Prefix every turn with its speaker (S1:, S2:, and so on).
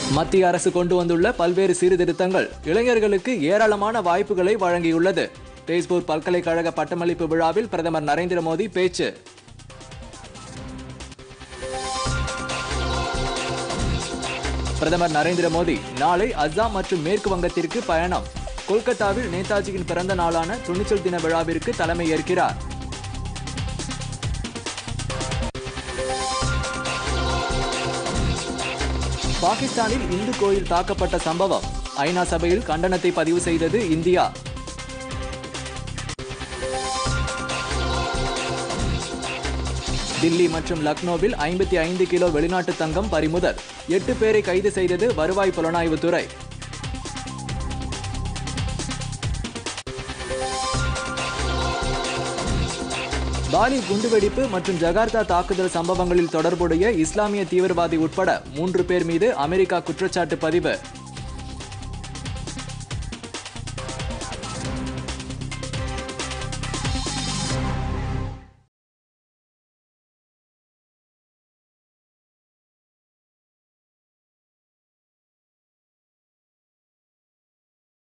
S1: மத்திய அரசு கொண்டு வந்துள்ள பல்வேறு சீர்திருத்தங்கள் இளைஞர்களுக்கு ஏராளமான வாய்ப்புகளை வழங்கியுள்ளது தேஸ்பூர் பல்கலைக்கழக பட்டமளிப்பு விழாவில் பிரதமர் நரேந்திர மோடி பேச்சு பிரதமர் நரேந்திர மோடி நாளை அஸ்ஸாம் மற்றும் மேற்கு வங்கத்திற்கு பயணம் கொல்கத்தாவில் நேதாஜியின் பிறந்த நாளான துணிச்சல் தின விழாவிற்கு தலைமை ஏற்கிறார் பாகிஸ்தானில் இந்து கோயில் தாக்கப்பட்ட சம்பவம் ஐநா சபையில் கண்டனத்தை பதிவு செய்தது இந்தியா தில்லி மற்றும் லக்னோவில் ஐம்பத்தி ஐந்து கிலோ வெளிநாட்டு தங்கம் பறிமுதல் எட்டு பேரை கைது செய்தது வருவாய் புலனாய்வுத்துறை பாலி குண்டுவெடிப்பு மற்றும் ஜகார்த்தா தாக்குதல் சம்பவங்களில் தொடர்புடைய இஸ்லாமிய தீவிரவாதி உட்பட மூன்று பேர் மீது அமெரிக்கா குற்றச்சாட்டு பதிவு